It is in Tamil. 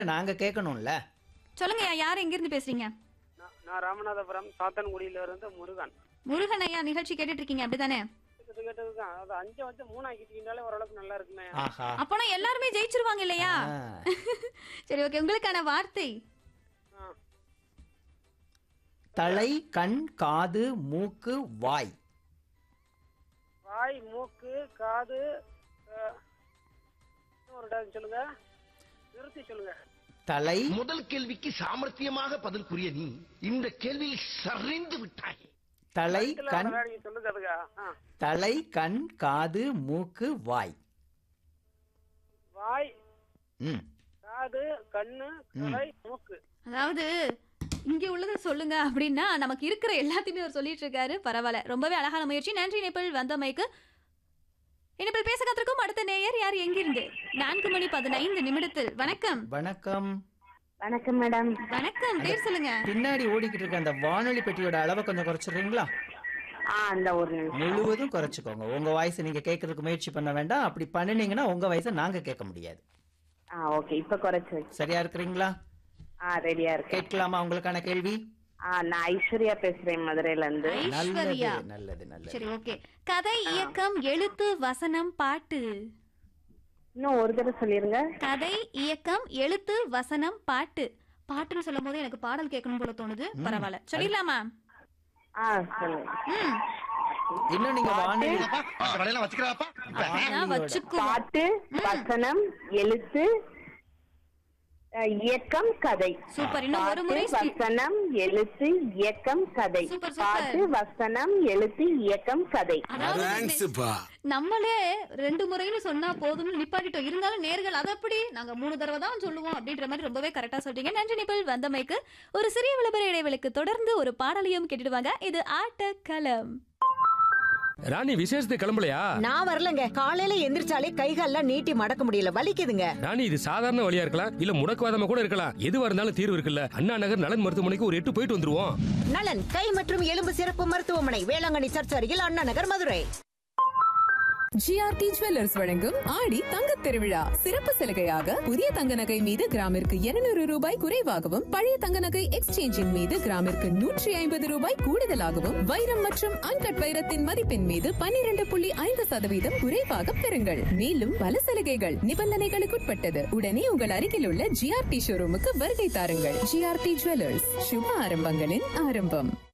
நாங்க கேட்கணும்ல சொல்லுங்கய்யா யார் எங்கிருந்து பேசுறீங்க நான் நான் ராமநாதபுரம் சாத்தன்குடியில இருந்து முருகன் முருகன் ஐயா நிகழ்ச்சி கேட்டுட்டு இருக்கீங்க அப்படிதானே கிட்ட கேட்டதுக்கு அது அஞ்சை வந்து மூணாக்கிட்டீங்கனாலே ஓரளவுக்கு நல்லா இருக்குமே ஆஹா அப்போனா எல்லாருமே ஜெயிச்சிருவாங்க இல்லையா ஆ. சரி ஓகே உங்களுக்கான வார்த்தை ஆ. தலை கண் காது மூக்கு வாய் வாய் மூக்கு காது அஹ், இன்னும் ஒரு டைம் சொல்லுங்க நிறுத்தி சொல்லுங்க தலை முதல் கேள்விக்கு சாமர்த்தியமாக பதில் கூறிய நீ இந்த கேள்வியில் சரிந்து விட்டாய் தலை இல்ல, கண் அதெல்லாம் நீங்க சொல்லுங்க அதுக்கா ஆ. தலை கண் காது மூக்கு வாய் வாய் ம் காது கண்ணு தலை மூக்கு அதாவது இங்க உள்ளதை சொல்லுங்க அப்படின்னா நமக்கு இருக்கிற எல்லாத்தையுமே அவர் சொல்லிட்டு இருக்காரு பரவாயில்ல ரொம்பவே அழகான முயற்சி நன்றி நேபிள் வந்தமைக்கு இனிப்பில் பேச கத்திருக்கும் அடுத்த நேயர் யார் எங்கிருந்து நான்கு மணி பதினைந்து நிமிடத்தில் வணக்கம் வணக்கம் வணக்கம் மேடம் வணக்கம் பேர் சொல்லுங்க பின்னாடி ஓடிக்கிட்டு இருக்க அந்த வானொலி பெட்டியோட அளவை கொஞ்சம் குறைச்சிடுறீங்களா ஆ அந்த ஒரு நிமிஷம் முழுவதும் குறைச்சிக்கோங்க உங்க வாய்ஸ் நீங்க கேட்கறதுக்கு முயற்சி பண்ண வேண்டாம் அப்படி பண்ணினீங்கன்னா உங்க வாய்ஸை நாங்க கேட்க முடியாது ஆ ஓகே இப்ப குறைச்சு வச்சு சரியா இருக்கிறீங்களா ஆ ரெடியா இருக்கேன் கேட்கலாமா உங்களுக்கான கேள்வி ஆ நான் ஐஸ்வர்யா பேசுறேன் மதுரையில இருந்து நல்லது ஐஸ்வர்யா நல்லது நல்லது சரி ஓகே கதை இயக்கம் எழுத்து வசனம் பாட்டு இன்னும் ஒரு தடவை சொல்லிருங்க கதை இயக்கம் எழுத்து வசனம் பாட்டு பாட்டுன்னு சொல்லும் போது எனக்கு பாடல் கேட்கணும் போல தோணுது பரவாயில்ல சொல்லிடலாமா ஆ சொல்லுங்க ம் இன்னும் நீங்க வானொலி கடையெல்லாம் வச்சுக்கிறாப்பா அப்படிதான் வச்சுக்குவோம் பாட்டு வசனம் எழுத்து அ, இயக்கம் கதை சூப்பர் இன்னும் ஒரு முறை பாட்டு, வசனம் எழுத்து இயக்கம் கதை சூப்பர், சூப்பர். பாட்டு வசனம் எழுத்து இயக்கம் கதை அதாவது நம்மளே ரெண்டு முறைன்னு சொன்னா போதும்னு நிப்பாட்டிட்டோம் இருந்தாலும் நேர்கள் அதை அப்படி நாங்க மூணு தடவை தான் சொல்லுவோம் அப்படின்ற மாதிரி ரொம்பவே கரெக்டா சொல்றீங்க நன்றி நிபிள் வந்தமைக்கு ஒரு சிறிய விளம்பர இடைவெளிக்கு தொடர்ந்து ஒரு பாடலையும் கேட்டுடுவாங்க இது ஆட்டக்களம் ராணி விசேஷத்துக்கு கிளம்பலையா நான் வரலங்க காலையில எந்திரிச்சாலே கைகால்லாம் நீட்டி மடக்க முடியல வலிக்குதுங்க ராணி இது சாதாரண வழியா இருக்கலாம் இல்ல முடக்குவாதமா கூட இருக்கலாம் எதுவா இருந்தாலும் தீர்வு இருக்குல்ல அண்ணா நகர் நலன் மருத்துவமனைக்கு ஒரு எட்டு போயிட்டு வந்துருவோம் நலன் கை மற்றும் எலும்பு சிறப்பு மருத்துவமனை வேளாங்கண்ணி சர்ச் அருகில் அண்ணா நகர் மதுரை ஜிஆர்டி ஜுவல்லர்ஸ் வழங்கும் ஆடி தங்கத் திருவிழா சிறப்பு சலுகையாக புதிய தங்க நகை மீது கிராமிற்கு 200 ரூபாய் குறைவாகவும் பழைய தங்க நகை எக்ஸ்சேஞ்சின் மீது கிராமிற்கு நூற்றி ஐம்பது ரூபாய் கூடுதலாகவும் வைரம் மற்றும் அன்கட் வைரத்தின் மதிப்பின் மீது 12.5% புள்ளி ஐந்து சதவீதம் குறைவாக பெறுங்கள் மேலும் பல சலுகைகள் நிபந்தனைகளுக்குட்பட்டது உடனே உங்கள் அருகில் உள்ள ஜிஆர்டி ஷோரூமுக்கு வருகை தாருங்கள் ஜிஆர்டி ஜுவல்லர்ஸ் சுப ஆரம்பங்களின் ஆரம்பம்